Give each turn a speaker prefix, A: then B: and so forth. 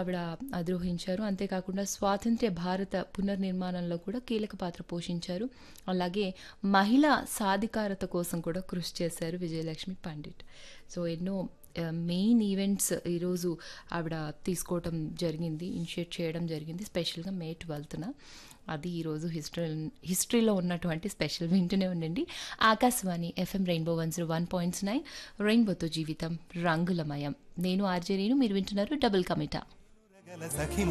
A: ఆవిడ అధిరోహించారు అంతేకాకుండా స్వాతంత్ర్య భారత పునర్నిర్మాణంలో కూడా కీలక పాత్ర పోషించారు అలాగే మహిళా సాధికారత కోసం కూడా కృషి చేశారు విజయలక్ష్మి పండిట్ సో ఎన్నో మెయిన్ ఈవెంట్స్ ఈరోజు ఆవిడ తీసుకోవటం జరిగింది ఇనిషియేట్ చేయడం జరిగింది స్పెషల్గా మే ట్వెల్త్న అది ఈరోజు హిస్టరీ హిస్టరీలో ఉన్నటువంటి స్పెషల్ వింటూనే ఉండండి Akashvani FM rainbow one zero one points nine రెయిన్బోతో జీవితం రంగులమయం నేను ఆర్జే రేణు మీరు వింటున్నారు డబుల్ కమిటా
B: గల సఖి